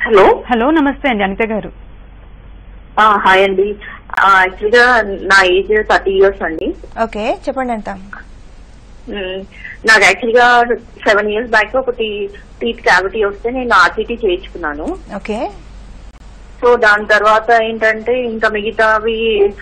Hello hello నమస్తే అండి అనిత గారు ఆ, హాయ్ అండి యాక్చువల్ గా నా ఏజ్ థర్టీ ఇయర్స్ అండి ఓకే చెప్పండి ఎంత మ్, నాకు యాక్చువల్ గా సెవెన్ ఇయర్స్ బ్యాక్ ఒకటి టీత్ క్యావిటీ వస్తే నేను ఆర్టీటీ చేయించుకున్నాను ఓకే సో దాని తర్వాత ఏంటంటే ఇంకా మిగతావి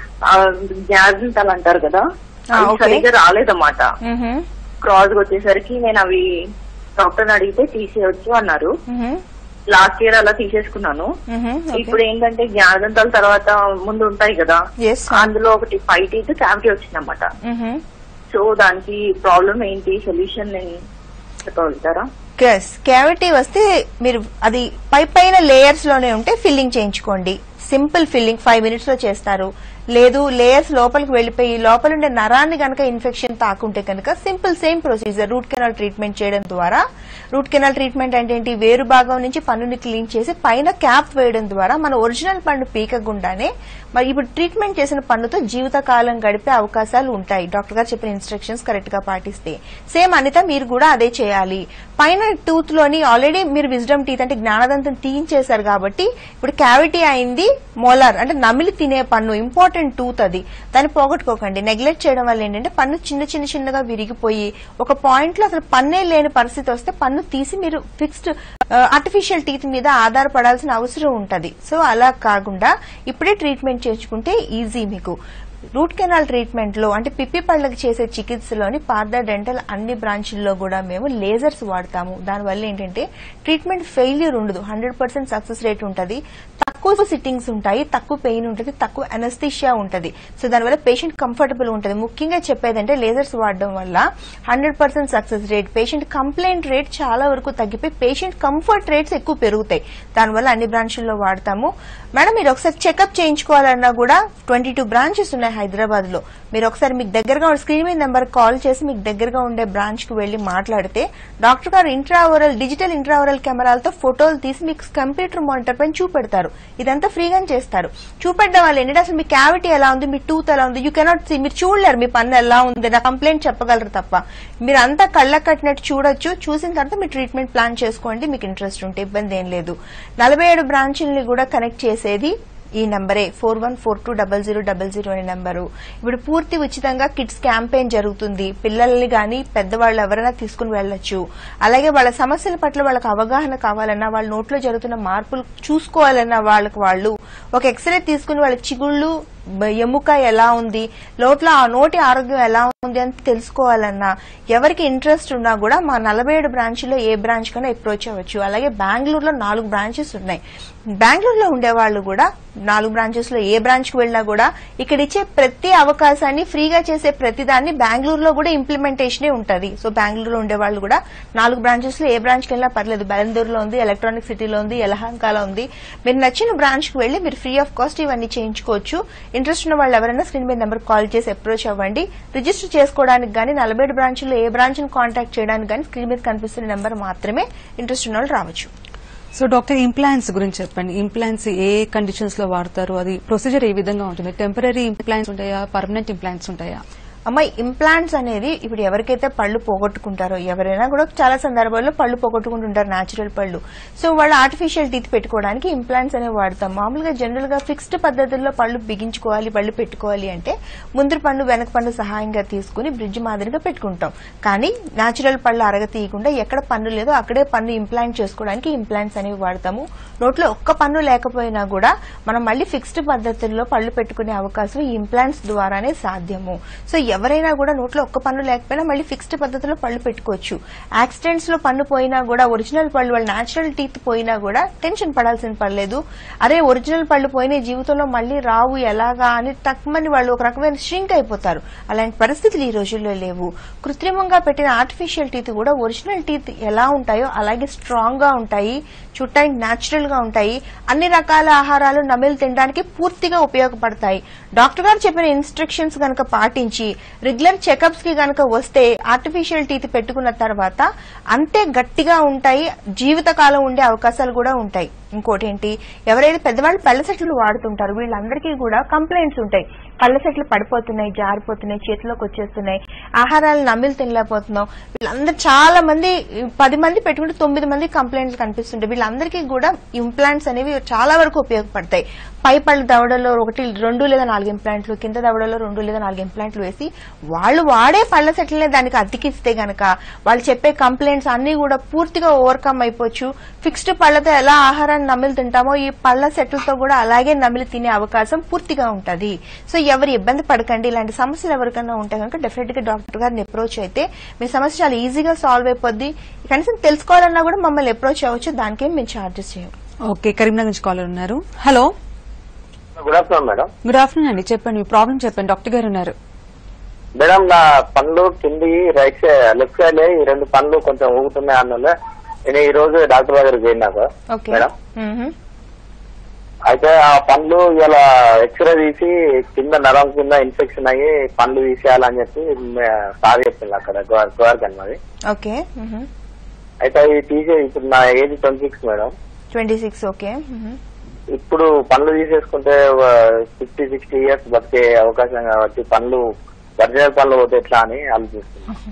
జ్ఞానంతాలు అంటారు కదా ఆ, అవి ఓకే. సరిగ్గా రాలేదన్నమాట మ్హూ. క్రాస్ వచ్చేసరికి నేను అవి డాక్టర్ అడిగితే తీసేయచ్చు అన్నారు మ్హూ. లాస్ట్ ఇయర్ అలా తీసేసుకున్నాను మ్హూ. ఓకే. ఇప్పుడు ఏంటంటే జ్ఞానదంతాల తర్వాత ముందు ఉంటాయి కదా Yes. అందులో ఒకటి ఫైవ్ టీత్ క్యావిటీ వచ్చిందన్నమాట మ్హూ. సో దానికి ప్రాబ్లం ఏంటి సొల్యూషన్ చెప్పగలుగుతారా ఎస్ క్యావిటీ వస్తే మీరు అది పై పైన లేయర్స్ లోనే ఉంటే ఫిల్లింగ్ చేయించుకోండి సింపుల్ ఫిల్లింగ్ ఫైవ్ మినిట్స్ లో చేస్తారు లేదు లేయర్స్ లోపలికి వెళ్ళిపోయి లోపల ఉండే నరాన్ని కనుక ఇన్ఫెక్షన్ తాకుంటే కనుక simple same procedure root canal treatment చేయడం ద్వారా రూట్ కెనాల్ ట్రీట్మెంట్ అంటే ఏంటి వేరు భాగం నుంచి పన్నుని క్లీన్ చేసి పైన క్యాప్ వేయడం ద్వారా మన ఒరిజినల్ పన్ను పీకకుండానే మరి ఇప్పుడు ట్రీట్మెంట్ చేసిన పన్నుతో జీవితకాలం గడిపే అవకాశాలు ఉంటాయి డాక్టర్ గారు చెప్పిన ఇన్స్ట్రక్షన్స్ కరెక్ట్ గా పాటిస్తే సేమ్ అనిత మీరు కూడా అదే చేయాలి పైన టూత్ లోని ఆల్రెడీ మీరు విజ్డమ్ టీత్ అంటే జ్ఞానదంతం తీయించేశారు కాబట్టి ఇప్పుడు క్యావిటీ అయింది మోలార్ అంటే నమిలి తినే పన్ను ఇంపార్టెంట్ టూత్ అది దాన్ని పోగొట్టుకోకండి నెగ్లెక్ట్ చేయడం వల్ల ఏంటంటే పన్ను చిన్న చిన్న చిన్నగా విరిగిపోయి ఒక పాయింట్ లో అసలు పన్నే లేని పరిస్థితి వస్తే పన్ను తీసి మీరు ఫిక్స్డ్ ఆర్టిఫిషియల్ టీత్ మీద ఆధారపడాల్సిన అవసరం ఉంటది సో అలా కాకుండా ఇప్పుడే ట్రీట్మెంట్ చేర్చుకుంటే ఈజీ మీకు రూట్ కెనాల్ ట్రీట్మెంట్ లో అంటే పిప్పి పళ్ళకి చేసే చికిత్సలోని పార్థ డెంటల్ అన్ని బ్రాంచుల్లో కూడా మేము లేజర్స్ వాడతాము దానివల్ల ఏంటంటే ట్రీట్మెంట్ ఫెయిల్యూర్ ఉండదు హండ్రెడ్ పర్సెంట్ సక్సెస్ రేట్ ఉంటుంది తక్కువ సిట్టింగ్స్ ఉంటాయి తక్కువ పెయిన్ ఉంటుంది తక్కువ అనస్థిషియా ఉంటుంది సో దానివల్ల పేషెంట్ కంఫర్టబుల్ ఉంటుంది ముఖ్యంగా చెప్పేదంటే లేజర్స్ వాడడం వల్ల hundred percent success rate patient complaint rate చాలా వరకు తగ్గిపోయి పేషెంట్ కంఫర్ట్ రేట్స్ ఎక్కువ పెరుగుతాయి దానివల్ల అన్ని బ్రాంచుల్లో వాడతాము మేడం మీరు ఒకసారి చెకప్ చేయించుకోవాలన్నా కూడా ట్వంటీ టూ బ్రాంచెస్ ఉన్నాయి హైదరాబాద్ లో మీరు ఒకసారి మీకు దగ్గరగా ఉండే స్క్రీన్ మీద నెంబర్ కాల్ చేసి మీకు దగ్గరగా ఉండే బ్రాంచ్ కి వెళ్లి మాట్లాడితే డాక్టర్ గారు ఇంట్రావరల్ డిజిటల్ ఇంట్రావరల్ కెమెరాలతో ఫోటోలు తీసి మీకు కంప్యూటర్ మానిటర్ పైన చూపెడతారు ఇదంతా ఫ్రీగానే చేస్తారు చూపెట్టడం వల్ల ఏంటంటే అసలు మీ క్యావిటీ ఎలా ఉంది మీ టూత్ ఎలా ఉంది యూ కెనాట్ సీ మీరు చూడలేరు మీ పన్ను ఎలా ఉంది నా కంప్లైంట్ చెప్పగలరు తప్ప మీరు అంతా కళ్ళ కట్టినట్టు చూడొచ్చు చూసిన తర్వాత మీ ట్రీట్మెంట్ ప్లాన్ చేసుకోండి మీకు ఇంట్రెస్ట్ ఉంటే ఇబ్బంది ఏం లేదు నలభై ఏడు బ్రాంచుల్ని కూడా కనెక్ట్ చేసేది ఈ నంబరే four one four two double zero double zero అనే నంబరు ఇప్పుడు పూర్తి ఉచితంగా కిడ్స్ క్యాంపెయిన్ జరుగుతుంది పిల్లల్ని గాని పెద్దవాళ్ళు ఎవరైనా తీసుకుని వెళ్ళొచ్చు అలాగే వాళ్ళ సమస్యల పట్ల వాళ్ళకి అవగాహన కావాలన్నా వాళ్ళ నోట్లో జరుగుతున్న మార్పులు చూసుకోవాలన్నా వాళ్ళకి వాళ్ళు ఒక ఎక్స్రే తీసుకుని వాళ్ళ చిగుళ్ళు బ- ఎముక ఎలా ఉంది లోట్లో ఆ నోటి ఆరోగ్యం ఎలా ఉంది అని తెలుసుకోవాలన్నా ఎవరికి ఇంట్రెస్ట్ ఉన్నా కూడా మా నలభై ఏడు బ్రాంచ్లో ఏ బ్రాంచ్ కన్నా అప్రోచ్ అవ్వచ్చు అలాగే బెంగళూరులో నాలుగు బ్రాంచెస్ ఉన్నాయి బెంగళూరులో ఉండేవాళ్ళు కూడా నాలుగు బ్రాంచెస్ లో ఏ బ్రాంచ్ కి వెళ్ళినా కూడా ఇక్కడ ఇచ్చే ప్రతి అవకాశాన్ని ఫ్రీగా చేసే ప్రతిదాన్ని బెంగళూరులో కూడా ఇంప్లిమెంటేషనే ఉంటది సో బెంగళూరులో ఉండేవాళ్ళు కూడా నాలుగు బ్రాంచెస్ లో ఏ బ్రాంచ్ కి వెళ్ళినా పర్లేదు బెలందూరులో ఉంది ఎలక్ట్రానిక్ సిటీలో ఉంది యలహంకాలో ఉంది మీరు నచ్చిన బ్రాంచ్ కి వెళ్లి మీరు ఫ్రీ ఆఫ్ కాస్ట్ ఇవన్నీ చేయించుకోవచ్చు ఇంట్రెస్ట్ ఉన్న వాళ్ళు ఎవరైనా స్క్రీన్ మీద నెంబర్ కాల్ చేసి అప్రోచ్ అవ్వండి రిజిస్టర్ చేసుకోవడానికి గానీ నలభై ఏడు బ్రాంచ్లో ఏ బ్రాంచ్ ని కాంటాక్ట్ చేయడానికి గానీ స్క్రీన్ మీద కనిపిస్తున్న నెంబర్ మాత్రమే ఇంట్రెస్ట్ ఉన్న వాళ్ళు రావచ్చు సో డాక్టర్ ఇంప్లాంట్స్ గురించి చెప్పండి ఇంప్లాంట్స్ ఏ కండిషన్స్ లో వాడతారు అది ప్రొసీజర్ ఏ విధంగా ఉంటుంది టెంపరీ ఇంప్లాంట్స్ ఉంటాయా పర్మనెంట్ ఇంప్లాంట్స్ ఉంటాయా అమ్మాయి ఇంప్లాంట్స్ అనేది ఇప్పుడు ఎవరికైతే పళ్ళు పోగొట్టుకుంటారో ఎవరైనా కూడా చాలా సందర్భాల్లో పళ్ళు పోగొట్టుకుంటుంటారు న్యాచురల్ పళ్ళు సో వాళ్ళు ఆర్టిఫిషియల్ టీత్ పెట్టుకోవడానికి ఇంప్లాంట్స్ అనేవి వాడతాం మామూలుగా జనరల్ గా ఫిక్స్డ్ పద్ధతుల్లో పళ్ళు బిగించుకోవాలి పళ్ళు పెట్టుకోవాలి అంటే ముందు పన్ను వెనక పన్ను సహాయంగా తీసుకుని బ్రిడ్జ్ మాదిరిగా పెట్టుకుంటాం కానీ న్యాచురల్ పళ్ళు అరగ తీయకుండా ఎక్కడ పన్ను లేదో అక్కడే పన్ను ఇంప్లాంట్ చేసుకోవడానికి ఇంప్లాంట్స్ అనేవి వాడతాము నోట్లో ఒక్క పన్ను లేకపోయినా కూడా మనం మళ్ళీ ఫిక్స్డ్ పద్ధతుల్లో పళ్ళు పెట్టుకునే అవకాశం ఈ ఇంప్లాంట్స్ ద్వారానే సాధ్యము సో ఎవరైనా కూడా నోట్లో ఒక్క పన్ను లేకపోయినా మళ్ళీ ఫిక్స్డ్ పద్ధతిలో పళ్ళు పెట్టుకోవచ్చు యాక్సిడెంట్స్ లో పన్ను పోయినా కూడా ఒరిజినల్ పళ్ళు వాళ్ళ న్యాచురల్ టీత్ పోయినా కూడా టెన్షన్ పడాల్సిన పర్లేదు అరే ఒరిజినల్ పళ్ళు పోయిన జీవితంలో మళ్ళీ రావు ఎలాగా అని తక్కువని వాళ్ళు ఒక రకమైన ష్రింక్ అయిపోతారు అలాంటి పరిస్థితులు ఈ రోజుల్లో లేవు కృత్రిమంగా పెట్టిన ఆర్టిఫిషియల్ టీత్ కూడా ఒరిజినల్ టీత్ ఎలా ఉంటాయో అలాగే స్ట్రాంగ్ గా ఉంటాయి చూడటానికి న్యాచురల్ గా ఉంటాయి అన్ని రకాల ఆహారాలు నమిలి తినడానికి పూర్తిగా ఉపయోగపడతాయి డాక్టర్ గారు చెప్పిన ఇన్స్ట్రక్షన్స్ గనక పాటించి రెగ్యులర్ చెకప్స్ కి గనక వస్తే ఆర్టిఫిషియల్ టీత్ పెట్టుకున్న తర్వాత అంతే గట్టిగా ఉంటాయి జీవితకాలం ఉండే అవకాశాలు కూడా ఉంటాయి ఇంకోటి ఏంటి ఎవరైతే పెద్దవాళ్ళు పళ్ళ సెట్లు వాడుతుంటారో వీళ్ళందరికీ కూడా కంప్లైంట్స్ ఉంటాయి పళ్ళ సెట్లు పడిపోతున్నాయి జారిపోతున్నాయి చేతిలోకి వచ్చేస్తున్నాయి ఆహారాలు నమ్మిలు తినలేకపోతున్నాం వీళ్ళందరూ చాలా మంది పది మంది పెట్టుకుంటే తొమ్మిది మంది కంప్లైంట్స్ కనిపిస్తుంటాయి వీళ్ళందరికీ కూడా ఇంప్లాంట్స్ అనేవి చాలా వరకు ఉపయోగపడతాయి పై పళ్ళ దవడలో ఒకటి రెండు లేదా నాలుగు ఇంప్లాంట్లు కింద దవడలో రెండు లేదా నాలుగు ఇంప్లాంట్లు వేసి వాళ్ళు వాడే పళ్ళ సెట్లనే దానికి అతికిస్తే గనక వాళ్ళు చెప్పే కంప్లైంట్స్ అన్ని కూడా పూర్తిగా ఓవర్కమ్ అయిపోవచ్చు ఫిక్స్డ్ పళ్ళతో ఎలా ఆహారాన్ని నమిలి తింటామో ఈ పళ్ళ సెట్లతో కూడా అలాగే నమిలి తినే అవకాశం పూర్తిగా ఉంటది సో ఎవరు ఇబ్బంది పడకండి ఇలాంటి సమస్యలు ఎవరికైనా ఉంటే కనుక డెఫినెట్ గా డాక్టర్ గారిని అప్రోచ్ అయితే మీ సమస్య చాలా ఈజీగా సాల్వ్ అయిపోద్ది కనీసం తెలుసుకోవాలన్నా కూడా మమ్మల్ని అప్రోచ్ అవ్వచ్చు దానికేం మేము ఛార్జెస్ చేయం ఓకే కరీంనగర్ నుంచి కాలర్ ఉన్నారు hello good afternoon madam good afternoon అండి చెప్పండి మీ ప్రాబ్లం చెప్పండి డాక్టర్ గారు ఉన్నారు మేడం నా పనులు కింది రైట్ సైడ్ లెఫ్ట్ సైడ్ ఈ రెండు పనులు కొంచెం ఊగుతున్నాయి అన్నది నేను ఈ రోజు డాక్టర్ దగ్గరికి పోయినాక ఓకే మేడం మ్మ్. అయితే ఆ పండ్లు ఇలా ఎక్స్రే తీసి కింద నరం కింద ఇన్ఫెక్షన్ అయ్యి పండ్లు తీసేయాలని చెప్పి మే- సార్ చెప్పింది అక్కడ గోవర్కన్ మాది ఓకే మ్మ్. అయితే అవి తీసే ఇప్పుడు నా age twenty six madam twenty six okay మ్మ్. ఇప్పుడు పనులు తీసేసుకుంటే ఫిఫ్టీ సిక్స్టీ ఇయర్స్ బతికే అవకాశం కాబట్టి పనులు ఒరిజినల్ పనులు పోతే ఎట్లా అని ఆలోచిస్తున్నాను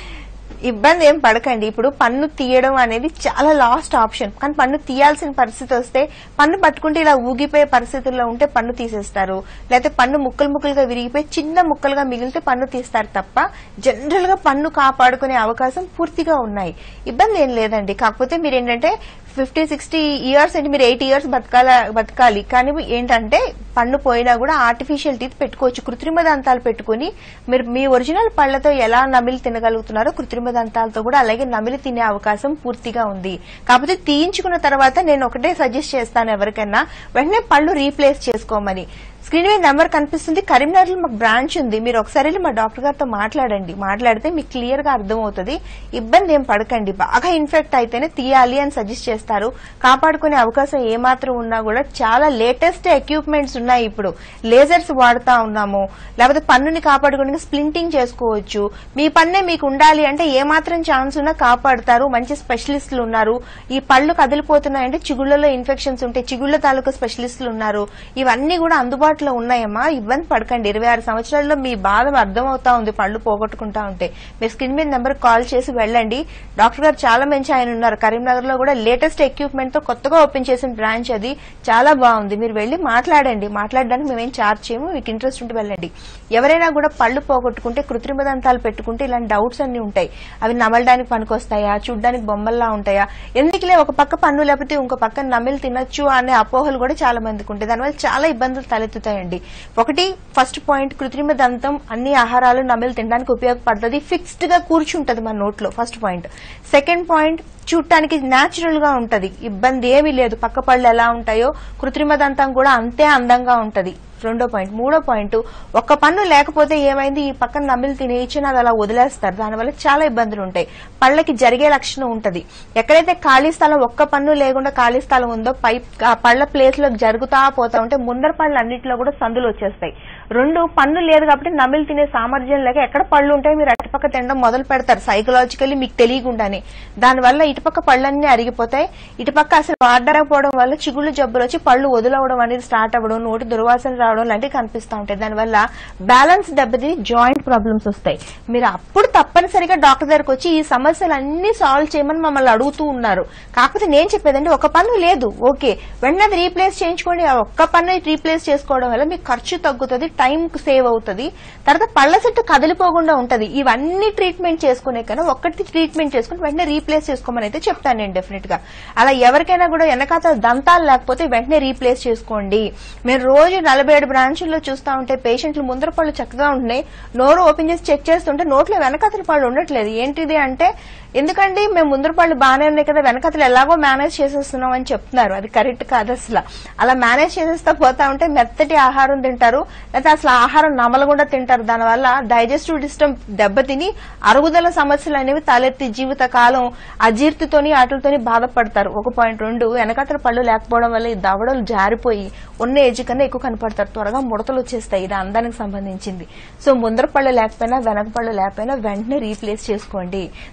ఇబ్బంది ఏం పడకండి ఇప్పుడు పన్ను తీయడం అనేది చాలా లాస్ట్ ఆప్షన్ కానీ పన్ను తీయాల్సిన పరిస్థితి వస్తే పన్ను పట్టుకుంటే ఇలా ఊగిపోయే పరిస్థితుల్లో ఉంటే పన్ను తీసేస్తారు లేకపోతే పన్ను ముక్కలు ముక్కలుగా విరిగిపోయి చిన్న ముక్కలుగా మిగిలితే పన్ను తీస్తారు తప్ప జనరల్ గా పన్ను కాపాడుకునే అవకాశం పూర్తిగా ఉన్నాయి ఇబ్బంది ఏం లేదండి కాకపోతే మీరు ఏంటంటే ఫిఫ్టీ సిక్స్టీ ఇయర్స్ అంటే మీరు ఎయిట్ ఇయర్స్ బతకాల బతకాలి కానీ ఏంటంటే పన్ను పోయినా కూడా ఆర్టిఫిషియల్ టీత్ పెట్టుకోవచ్చు కృత్రిమ దంతాలు పెట్టుకుని మీరు మీ ఒరిజినల్ పళ్లతో ఎలా నమిలి తినగలుగుతున్నారో కృత్రిమ దంతాలతో కూడా అలాగే నమిలి తినే అవకాశం పూర్తిగా ఉంది కాకపోతే తీయించుకున్న తర్వాత నేను ఒకటే సజెస్ట్ చేస్తాను ఎవరికైనా వెంటనే పళ్ళు రీప్లేస్ చేసుకోమని స్క్రీన్ మీద నెంబర్ కనిపిస్తుంది కరీంనగర్ లో మాకు బ్రాంచ్ ఉంది మీరు ఒకసారి వెళ్ళి మా డాక్టర్ గారితో మాట్లాడండి మాట్లాడితే మీకు క్లియర్ గా అర్థమవుతుంది ఇబ్బంది ఏం పడకండి బాగా ఇన్ఫెక్ట్ అయితేనే తీయాలి అని సజెస్ట్ చేస్తారు కాపాడుకునే అవకాశం ఏమాత్రం ఉన్నా కూడా చాలా లేటెస్ట్ ఎక్విప్మెంట్స్ ఉన్నాయి ఇప్పుడు లేజర్స్ వాడుతా ఉన్నాము లేకపోతే పన్నుని కాపాడుకునే స్ప్లింటింగ్ చేసుకోవచ్చు మీ పన్నే మీకు ఉండాలి అంటే ఏమాత్రం ఛాన్స్ ఉన్నా కాపాడుతారు మంచి స్పెషలిస్టులు ఉన్నారు ఈ పళ్ళు కదిలిపోతున్నాయంటే చిగుళ్లలో ఇన్ఫెక్షన్స్ ఉంటే చిగుళ్ల తాలూకా స్పెషలిస్టులు ఉన్నారు ఇవన్నీ కూడా అందుబాటులో ఉన్నాయమ్మా ఇబ్బంది పడకండి ఇరవై ఆరు సంవత్సరాల్లో మీ బాధ అర్థమవుతా ఉంది పళ్ళు పోగొట్టుకుంటా ఉంటే మీరు స్క్రీన్ మీద నెంబర్ కాల్ చేసి వెళ్ళండి డాక్టర్ గారు చాలా మంచి ఆయన ఉన్నారు కరీంనగర్ లో కూడా లేటెస్ట్ ఎక్విప్మెంట్ తో కొత్తగా ఓపెన్ చేసిన బ్రాంచ్ అది చాలా బాగుంది మీరు వెళ్ళి మాట్లాడండి మాట్లాడడానికి మేమేం చార్జ్ చేయము మీకు ఇంట్రెస్ట్ ఉంటే వెళ్ళండి ఎవరైనా కూడా పళ్ళు పోగొట్టుకుంటే కృత్రిమ దంతాలు పెట్టుకుంటే ఇలాంటి డౌట్స్ అన్ని ఉంటాయి అవి నమలడానికి పనికొస్తాయా చూడ్డానికి బొమ్మల్లా ఉంటాయా ఎందుకులే ఒక పక్క పన్ను లేకపోతే ఇంకో పక్క నమిలి తినొచ్చు అనే అపోహలు కూడా చాలా మందికి ఉంటాయి దానివల్ల చాలా ఇబ్బందులు తలెత్తుతాయండి ఒకటి ఫస్ట్ పాయింట్ కృత్రిమ దంతం అన్ని ఆహారాలు నమిలి తినడానికి ఉపయోగపడుతుంది ఫిక్స్డ్ గా కూర్చుంటది మన నోట్లో ఫస్ట్ పాయింట్ సెకండ్ పాయింట్ చూడటానికి న్యాచురల్ గా ఉంటది ఇబ్బంది ఏమీ లేదు పక్క పళ్ళు ఎలా ఉంటాయో కృత్రిమ దంతం కూడా అంతే అందంగా ఉంటది రెండో పాయింట్ మూడో పాయింట్ ఒక్క పన్ను లేకపోతే ఏమైంది ఈ పక్కన నమిలి తినేయచ్చు అది అలా వదిలేస్తారు దానివల్ల చాలా ఇబ్బందులు ఉంటాయి పళ్ళకి జరిగే లక్షణం ఉంటది ఎక్కడైతే ఖాళీ స్థలం ఒక్క పన్ను లేకుండా ఖాళీ స్థలం ఉందో పై ఆ పళ్ళ ప్లేస్ లో జరుగుతా పోతా ఉంటే ముందర పళ్ళు అన్నింటిలో కూడా సందులు వచ్చేస్తాయి రెండు పన్ను లేదు కాబట్టి నమిలి తినే సామర్థ్యం లేక ఎక్కడ పళ్ళు ఉంటాయి మీరు అటుపక్క తినడం మొదలు పెడతారు సైకలాజికల్లీ మీకు తెలియకుండానే దానివల్ల ఇటుపక్క పళ్ళన్నీ అరిగిపోతాయి ఇటుపక్క అసలు వాడకపోవడం వల్ల చిగుళ్ళు జబ్బులు వచ్చి పళ్ళు వదులవడం అనేది స్టార్ట్ అవ్వడం నోటి దుర్వాసన రావడం లాంటివి కనిపిస్తూ ఉంటాయి దానివల్ల బ్యాలెన్స్ దెబ్బతిని జాయింట్ ప్రాబ్లమ్స్ వస్తాయి మీరు అప్పుడు తప్పనిసరిగా డాక్టర్ దగ్గరకు వచ్చి ఈ సమస్యలన్నీ సాల్వ్ చేయమని మమ్మల్ని అడుగుతూ ఉన్నారు కాకపోతే నేను చెప్పేదండి ఒక పన్ను లేదు ఓకే వెంటనే అది రీప్లేస్ చేయించుకోండి ఆ ఒక్క పన్ను రీప్లేస్ చేసుకోవడం వల్ల మీకు ఖర్చు తగ్గుతుంది టైం సేవ్ అవుతుంది తర్వాత పళ్ళ సెట్టు కదిలిపోకుండా ఉంటది ఇవన్నీ ట్రీట్మెంట్ చేసుకునే కన్నా ఒక్కటి ట్రీట్మెంట్ చేసుకుని వెంటనే రీప్లేస్ చేసుకోమని అయితే చెప్తాను నేను డెఫినెట్ గా అలా ఎవరికైనా కూడా వెనకాత దంతాలు లేకపోతే వెంటనే రీప్లేస్ చేసుకోండి మేము రోజు నలభై ఏడు బ్రాంచుల్లో చూస్తా ఉంటే పేషెంట్లు ముందర పళ్ళు చక్కగా ఉంటున్నాయి నోరు ఓపెన్ చేసి చెక్ చేస్తుంటే నోట్లో వెనకాతల పళ్ళు ఉండట్లేదు ఏంటిది అంటే ఎందుకండి మేము ముందర పళ్ళు బాగానే ఉన్నాయి కదా వెనకతలు ఎలాగో మేనేజ్ చేసేస్తున్నాం అని చెప్తున్నారు అది కరెక్ట్ కాదు అసలు అలా మేనేజ్ చేసేస్తా పోతా ఉంటే మెత్తటి ఆహారం తింటారు లేకపోతే అసలు ఆహారం నమలకుండా తింటారు దానివల్ల డైజెస్టివ్ సిస్టమ్ దెబ్బతిని అరుగుదల సమస్యలు అనేవి తలెత్తి జీవిత కాలం అజీర్తితోని వాటితోని బాధపడతారు ఒక పాయింట్ రెండు వెనకతల పళ్ళు లేకపోవడం వల్ల ఈ దవడలు జారిపోయి ఉన్న ఏజ్ కన్నా ఎక్కువ కనపడతారు త్వరగా ముడతలు వచ్చేస్తాయి ఇది అందానికి సంబంధించింది సో ముందర పళ్ళు లేకపోయినా వెనక పళ్ళు లేకపోయినా వెంటనే రీప్లేస్ చేసుకోండి దానివల్ల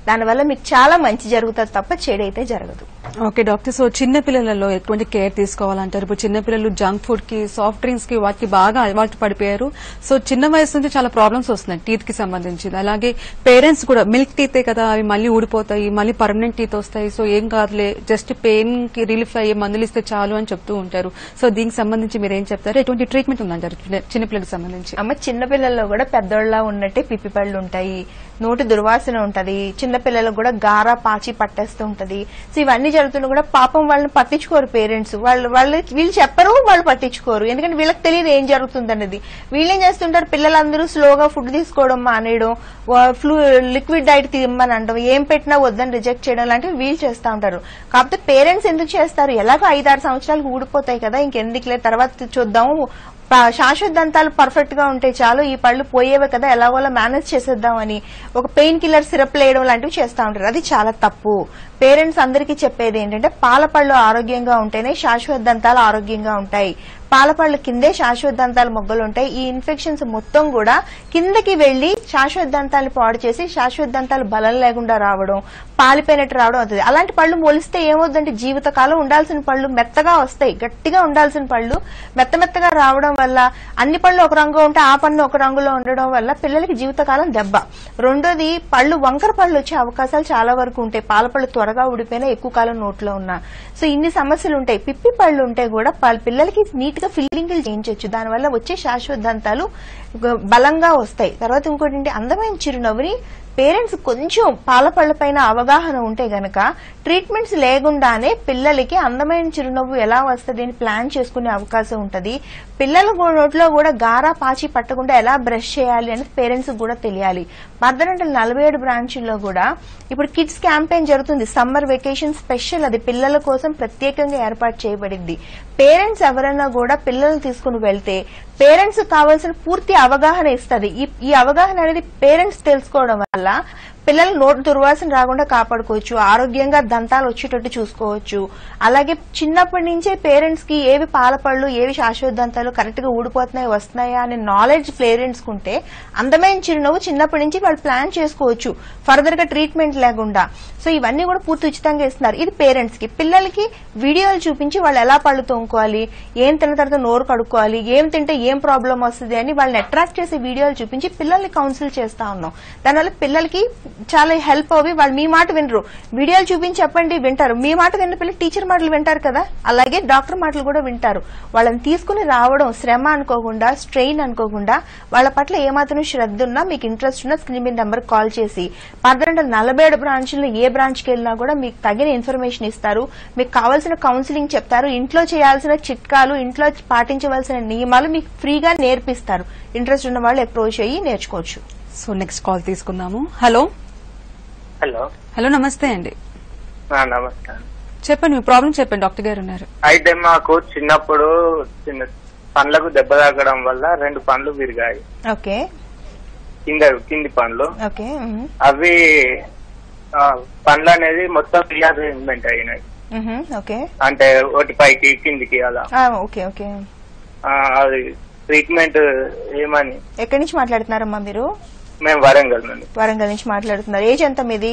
మీకు చాలా మంచి జరుగుతుంది తప్ప చెడైతే జరగదు ఓకే డాక్టర్ సో చిన్న పిల్లలలో ఎటువంటి కేర్ తీసుకోవాలంటారు ఇప్పుడు చిన్న పిల్లలు జంక్ ఫుడ్ కి సాఫ్ట్ డ్రింక్స్ కి వాటికి బాగా అలవాటు పడిపోయారు సో చిన్న వయసు నుంచి చాలా ప్రాబ్లమ్స్ వస్తున్నాయి టీత్ కి సంబంధించి అలాగే పేరెంట్స్ కూడా మిల్క్ టీతే కదా అవి మళ్ళీ ఊడిపోతాయి మళ్ళీ పర్మనెంట్ టీత్ వస్తాయి సో ఏం కాదులే జస్ట్ పెయిన్ కి రిలీఫ్ అయ్యే మందులు ఇస్తే చాలు అని చెప్తూ ఉంటారు సో దీనికి సంబంధించి మీరు ఏం చెప్తారు ఎటువంటి ట్రీట్మెంట్ ఉందంటారు చిన్న- చిన్న పిల్లలకు సంబంధించి అమ్మ చిన్న పిల్లల్లో కూడా పెద్దోళ్ళ ఉన్నట్టే పిప్పి పళ్ళు ఉంటాయి నోటి దుర్వాసన ఉంటది చిన్న పిల్లలకు కూడా గారా పాచి పట్టేస్తూ ఉంటది సో ఇవన్నీ జరుగుతున్నా కూడా పాపం వాళ్ళని పట్టించుకోరు పేరెంట్స్ వాళ్ళు వాళ్ళు వీళ్ళు చెప్పరు వాళ్ళు పట్టించుకోరు ఎందుకంటే వీళ్ళకి తెలియదు ఏం జరుగుతుంది అనేది వీళ్ళు ఏం చేస్తుంటారు పిల్లలందరూ స్లోగా ఫుడ్ తీసుకోవడం మానేయడం ఫ్లూ లిక్విడ్ డైట్ తిమ్మని అనడం ఏం పెట్టినా వద్దని రిజెక్ట్ చేయడం లాంటివి వీళ్ళు చేస్తూ ఉంటారు కాకపోతే పేరెంట్స్ ఎందుకు చేస్తారు ఎలాగో ఐదారు సంవత్సరాలకు ఊడిపోతాయి కదా ఇంకెందుకులే తర్వాత చూద్దాము ప- శాశ్వత దంతాలు పర్ఫెక్ట్ గా ఉంటే చాలు ఈ పళ్ళు పోయేవే కదా ఎలాగోలా మేనేజ్ చేసేద్దామని ఒక పెయిన్ కిల్లర్ సిరప్ వేయడం లాంటివి చేస్తా ఉంటారు అది చాలా తప్పు పేరెంట్స్ అందరికీ చెప్పేది ఏంటంటే పాల పళ్ళు ఆరోగ్యంగా ఉంటేనే శాశ్వత దంతాలు ఆరోగ్యంగా ఉంటాయి పాల పళ్ళు కిందే శాశ్వత దంతాలు మొగ్గలు ఉంటాయి ఈ ఇన్ఫెక్షన్స్ మొత్తం కూడా కిందకి వెళ్లి శాశ్వత దంతాలు పాడు చేసి శాశ్వత దంతాలు బలం లేకుండా రావడం పాలిపోయినట్టు రావడం అవుతుంది అలాంటి పళ్ళు మొలిస్తే ఏమవుతుందంటే జీవితకాలం ఉండాల్సిన పళ్ళు మెత్తగా వస్తాయి గట్టిగా ఉండాల్సిన పళ్ళు మెత్త మెత్తగా రావడం వల్ల అన్ని పళ్ళు ఒక రంగు ఉంటే ఆ పన్ను ఒక రంగులో ఉండడం వల్ల పిల్లలకి జీవితకాలం దెబ్బ రెండోది పళ్ళు వంకర పళ్ళు వచ్చే అవకాశాలు చాలా వరకు ఉంటాయి పాల పళ్ళు త్వరగా ఊడిపోయినా ఎక్కువ కాలం నోట్లో ఉన్నా సో ఇన్ని సమస్యలు ఉంటాయి పిప్పి పళ్ళు ఉంటే కూడా పల్- పిల్లలకి నీట్ గా ఫిల్లింగ్లు చేయించవచ్చు దానివల్ల వచ్చే శాశ్వత దంతాలు గ- బలంగా వస్తాయి తర్వాత ఇంకోటి ఏంటి అందమైన చిరునవ్వుని పేరెంట్స్ కొంచెం పాల పళ్ళ పైన అవగాహన ఉంటే గనక ట్రీట్మెంట్స్ లేకుండానే పిల్లలకి అందమైన చిరునవ్వు ఎలా వస్తుంది అని ప్లాన్ చేసుకునే అవకాశం ఉంటది పిల్లల గో- నోట్లో కూడా గారా పాచి పట్టకుండా ఎలా బ్రష్ చేయాలి అనేది పేరెంట్స్ కూడా తెలియాలి మర్దనంటే నలభై ఏడు బ్రాంచుల్లో కూడా ఇప్పుడు కిడ్స్ క్యాంపెయిన్ జరుగుతుంది సమ్మర్ వెకేషన్ స్పెషల్ అది పిల్లల కోసం ప్రత్యేకంగా ఏర్పాటు చేయబడింది పేరెంట్స్ ఎవరైనా కూడా పిల్లల్ని తీసుకుని వెళ్తే పేరెంట్స్ కావాల్సిన పూర్తి అవగాహన ఇస్తుంది ఈ అవగాహన అనేది పేరెంట్స్ తెలుసుకోవడం వల్ల పిల్లలు నోటి దుర్వాసన రాకుండా కాపాడుకోవచ్చు ఆరోగ్యంగా దంతాలు వచ్చేటట్టు చూసుకోవచ్చు అలాగే చిన్నప్పటి నుంచే పేరెంట్స్ కి ఏవి పాలపళ్ళు ఏవి శాశ్వత దంతాలు కరెక్ట్ గా ఊడిపోతున్నాయి వస్తున్నాయా అనే నాలెడ్జ్ పేరెంట్స్ కుంటే అందమైన చిరునవ్వు చిన్నప్పటి నుంచి వాళ్ళు ప్లాన్ చేసుకోవచ్చు ఫర్దర్ గా ట్రీట్మెంట్ లేకుండా సో ఇవన్నీ కూడా పూర్తి ఉచితంగా ఇస్తున్నారు ఇది పేరెంట్స్ కి పిల్లలకి వీడియోలు చూపించి వాళ్ళు ఎలా పళ్ళు తోముకోవాలి ఏం తిన్న తర్వాత నోరు కడుక్కోవాలి ఏం తింటే ఏం ప్రాబ్లం వస్తుంది అని వాళ్ళని అట్రాక్ట్ చేసే వీడియోలు చూపించి పిల్లల్ని కౌన్సిల్ చేస్తా ఉన్నాం దానివల్ల పిల్లలకి చాలా హెల్ప్ అవి వాళ్ళు మీ మాట వినరు వీడియోలు చూపించి చెప్పండి వింటారు మీ మాట విన్న పిల్లలు టీచర్ మాటలు వింటారు కదా అలాగే డాక్టర్ మాటలు కూడా వింటారు వాళ్ళని తీసుకుని రావడం శ్రమ అనుకోకుండా స్ట్రెయిన్ అనుకోకుండా వాళ్ళ పట్ల ఏమాత్రం శ్రద్ధ ఉన్నా మీకు ఇంట్రెస్ట్ ఉన్నా స్క్రీన్ మీద నెంబర్ కాల్ చేసి పదకొండు నలభై ఏడు బ్రాంచ్లో ఏ బ్రాంచ్కి వెళ్ళినా కూడా మీకు తగిన ఇన్ఫర్మేషన్ ఇస్తారు మీకు కావాల్సిన కౌన్సిలింగ్ చెప్తారు ఇంట్లో చేయాల్సిన చిట్కాలు ఇంట్లో పాటించవలసిన నియమాలు మీకు ఫ్రీగా నేర్పిస్తారు ఇంట్రెస్ట్ ఉన్న వాళ్ళు అప్రోచ్ అయ్యి నేర్చుకోవచ్చు సో నెక్స్ట్ కాల్ తీసుకుందాము హలో హలో హలో నమస్తే అండి ఆ, నమస్కారం చెప్పండి మీ ప్రాబ్లం చెప్పండి డాక్టర్ గారు ఉన్నారు అయితే మాకు చిన్నప్పుడు చిన్న పండ్లకు దెబ్బ తాకడం వల్ల రెండు పండ్లు విరిగాయి ఓకే కింద కింది పండ్లు ఓకే మ్మ్. అవి ఆ, పండ్లు అనేది మొత్తం రీఅరేంజ్మెంట్ అయినాయి మ్మ్. ఓకే అంటే ఒకటి పైకి కిందికి అలా ఆ, ఓకే ఓకే ఆ, అది ట్రీట్మెంట్ ఏమని ఎక్కడి నుంచి మాట్లాడుతున్నారమ్మా మీరు మేము వరంగల్ నుండి వరంగల్ నుంచి మాట్లాడుతున్నారు ఏజ్ ఎంత మీది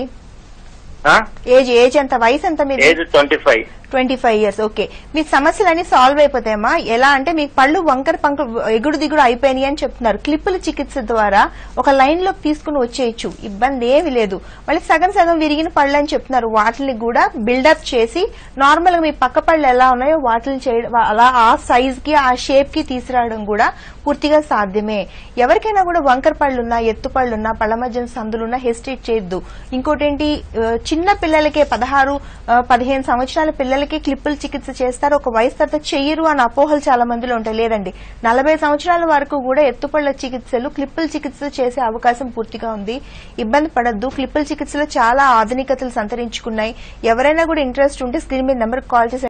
ఆ? ఏజ్ ఏజ్ ఎంత వయసు ఎంత మీది age twenty five twenty five years okay మీ సమస్యలన్నీ సాల్వ్ అయిపోతాయమ్మా ఎలా అంటే మీకు పళ్ళు వంకర పంక ఎగుడు దిగుడు అయిపోయినాయి అని చెప్తున్నారు క్లిప్పుల చికిత్స ద్వారా ఒక లైన్ లోకి తీసుకుని వచ్చేయచ్చు ఇబ్బంది ఏమి లేదు మళ్ళీ సగం సగం విరిగిన పళ్ళు అని చెప్తున్నారు వాటిని కూడా బిల్డప్ చేసి నార్మల్ గా మీ పక్క పళ్ళు ఎలా ఉన్నాయో వాటిని చేయడం అలా ఆ సైజ్ కి ఆ షేప్ కి తీసుకురావడం కూడా పూర్తిగా సాధ్యమే ఎవరికైనా కూడా వంకర పళ్ళున్నా ఎత్తు పళ్ళున్నా పళ్ళ మధ్యన సందులున్నా హెసిటేట్ చేయొద్దు ఇంకోటి ఏంటి ఆ, చిన్న పిల్లలకే పదహారు ఆ, పదిహేను సంవత్సరాల పిల్లలకి క్లిప్పుల చికిత్స చేస్తారు ఒక వయసు తర్వాత చెయ్యరు అని అపోహలు చాలా మందిలో ఉంటాయి లేదండి నలభై సంవత్సరాల వరకు కూడా ఎత్తుపళ్ళ చికిత్సలు క్లిప్పుల చికిత్స చేసే అవకాశం పూర్తిగా ఉంది ఇబ్బంది పడద్దు క్లిప్పుల చికిత్సలో చాలా ఆధునికతలు సంతరించుకున్నాయి ఎవరైనా కూడా ఇంట్రెస్ట్ ఉంటే స్క్రీన్ మీద నెంబర్ కాల్ చేసి